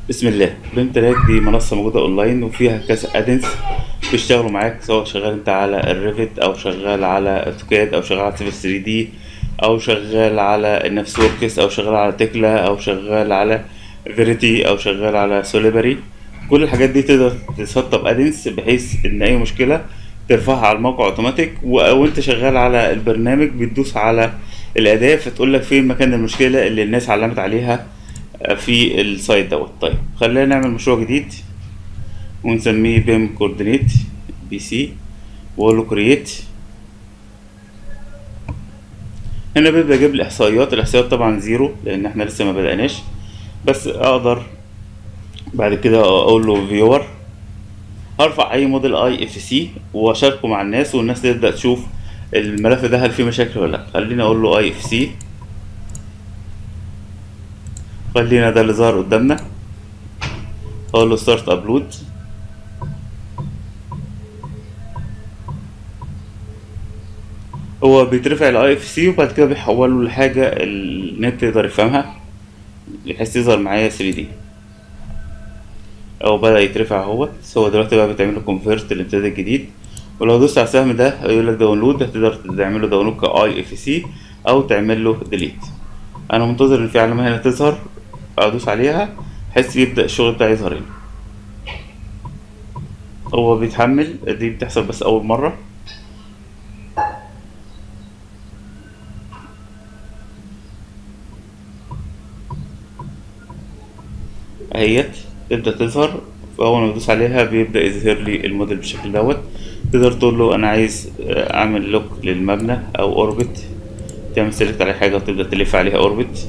بسم الله بنت تراك دي منصة موجودة اونلاين وفيها كذا ادنس بيشتغلوا معاك سواء شغال انت على الريفت او شغال على اوتوكاد او شغال على سيفل 3 دي او شغال على النفس وركس او شغال على تكلا او شغال على فيريتي او شغال على سوليبري كل الحاجات دي تقدر تسطب ادنس بحيث ان اي مشكلة ترفعها على الموقع اوتوماتيك و- وانت شغال على البرنامج بتدوس على الاداة فتقول لك فين مكان المشكلة اللي الناس علمت عليها في السايت دوت طيب خلينا نعمل مشروع جديد ونسميه بيم كوردينيت بي سي واقول له كرييت هنا بيبدأ يجيب لي احصائيات الاحصائيات طبعا زيرو لان احنا لسه ما بدأناش بس اقدر بعد كده اقول له فيور هرفع اي موديل اي اف سي واشاركه مع الناس والناس تبدأ تشوف الملف ده هل فيه مشاكل ولا لا خليني اقول له اي اف سي خلينا ده اللي ظهر قدامنا اقول له ستارت ابلود هو بيترفع الاي اف سي وبعد كده بيحوله لحاجه النت يقدر يفهمها بحيث يظهر معايا 3 دي او بدا يترفع اهوت هو دلوقتي بقى بتعمل له كونفيرت للامتداد الجديد ولو دوست على السهم ده يقول لك داونلود هتقدر تعمل له داونلود كاي اف سي او تعمل له ديليت انا منتظر ان في علامه هنا تظهر ادوس عليها بحيث يبدا الشغل بتاعي يظهر هنا هو بيتحمل دي بتحصل بس اول مره اهيت تبدا تظهر فاول ما بدوس عليها بيبدا يظهر لي الموديل بالشكل دوت تقدر تقول له انا عايز اعمل لوك للمبنى او اوربت تعمل سيلكت على حاجه وتبدا تلف عليها اوربت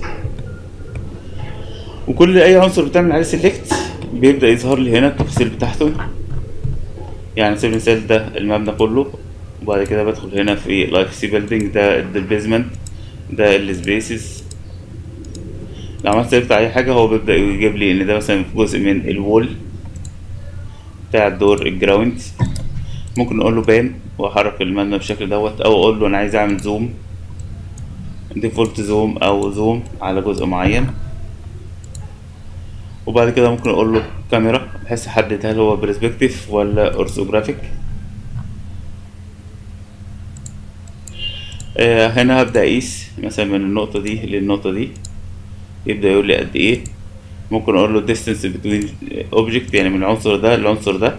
وكل اي عنصر بتعمل عليه سيلكت بيبدا يظهر لي هنا التفاصيل بتاعته يعني سيب المثال ده المبنى كله وبعد كده بدخل هنا في الاف سي بيلدينج ده البيزمنت ده السبيسز لو عملت سيلكت على اي حاجه هو بيبدا يجيب لي ان ده مثلا في جزء من الوول بتاع الدور الجراوند ممكن اقول له بان واحرك المبنى بالشكل دوت او اقول له انا عايز اعمل زوم ديفولت زوم او زوم على جزء معين وبعد كده ممكن اقول له كاميرا بحيث احدد هل هو برسبكتيف ولا اورثوجرافيك آه هنا هبدا اقيس مثلا من النقطه دي للنقطه دي يبدا يقول لي قد ايه ممكن اقول له distance between object يعني من العنصر ده للعنصر ده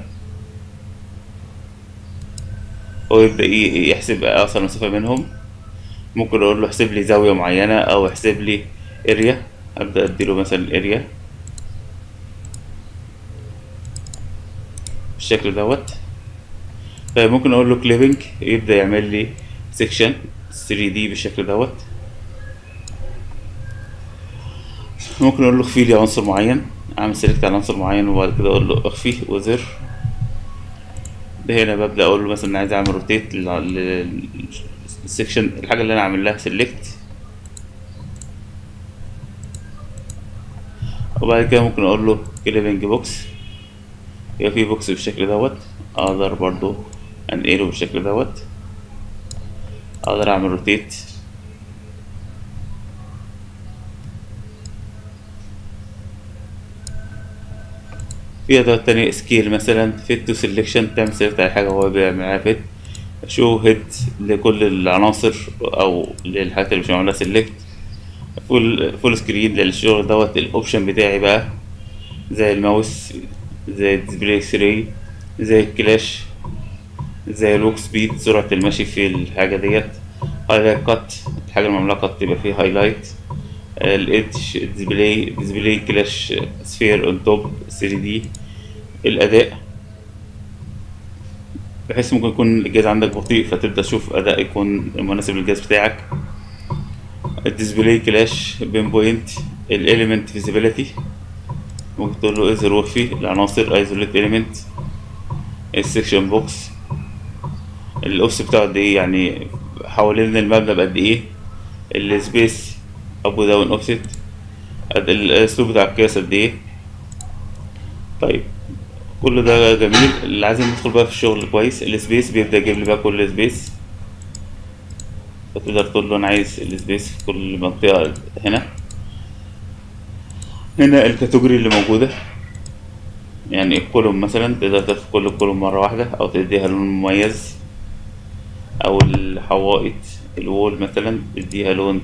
هو يبدا ي- يحسب اقصر مسافه بينهم ممكن اقول له احسب لي زاويه معينه او احسب لي اريا ابدا اديله مثلا الاريا بالشكل دوت طيب ممكن اقول له كليبنج يبدا يعمل لي سيكشن 3 دي بالشكل دوت ممكن اقول له اخفي لي عنصر معين اعمل سيلكت على عنصر معين وبعد كده اقول له اخفي وزر ده هنا ببدا اقول له مثلا عايز اعمل روتيت للسكشن الحاجه اللي انا عامل لها سيلكت وبعد كده ممكن اقول له كليبنج بوكس يبقى في بوكس بالشكل دوت اقدر برضو انقله بالشكل دوت اقدر اعمل روتيت في ادوات تانية سكيل مثلا فيت تو سيلكشن تعمل سيلكت على حاجة هو بيعملها فيت شو هيد لكل العناصر او للحاجات اللي مش معمولها سيلكت فول فول سكرين للشغل دوت الاوبشن بتاعي بقى زي الماوس زي الديسبلاي 3 زي الكلاش زي الوك سبيد سرعة المشي في الحاجة ديت هايلايت كات الحاجة اللي معمولها كات تبقى فيه هايلايت الايدج ديسبلاي ديسبلاي كلاش سفير اون توب 3 دي الاداء بحيث ممكن يكون الجهاز عندك بطيء فتبدا تشوف اداء يكون مناسب للجهاز بتاعك الديسبلاي كلاش بين بوينت الاليمنت فيزيبيليتي ممكن تقول له اظهر وفي العناصر ايزوليت اليمنت السكشن بوكس الاوفس بتاعه قد ايه يعني حوالين المبنى بقد ايه السبيس اب وداون اوفست الاسلوب بتاع القياس قد ايه طيب كل ده جميل اللي عايزين ندخل بقى في الشغل كويس السبيس بيبدا يجيب لي بقى كل سبيس فتقدر تقول له انا عايز السبيس في كل منطقه هنا هنا الكاتيجوري اللي موجودة يعني الكولوم مثلا تقدر تدخل كل كولوم مرة واحدة أو تديها لون مميز أو الحوائط الوول مثلا تديها لون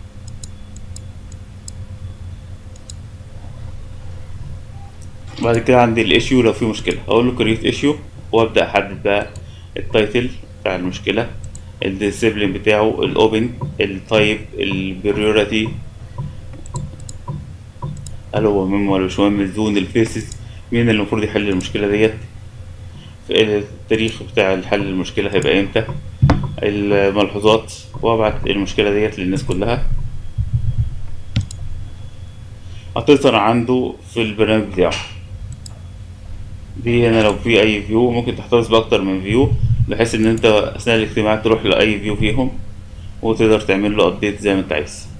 بعد كده عندي الايشيو لو في مشكلة اقول له كريت ايشيو وابدأ احدد بقى التايتل بتاع المشكلة الديسيبلين بتاعه الاوبن التايب البريورتي هل هو مهم ولا مش مهم الزون الفيسز مين اللي المفروض يحل المشكلة ديت التاريخ بتاع حل المشكلة هيبقى امتى الملحوظات وابعت المشكلة ديت للناس كلها هتظهر عنده في البرنامج بتاعه دي هنا لو في اي فيو ممكن تحتفظ باكتر من فيو بحيث ان انت اثناء الاجتماع تروح لاي فيو فيهم وتقدر تعمل له ابديت زي ما انت عايز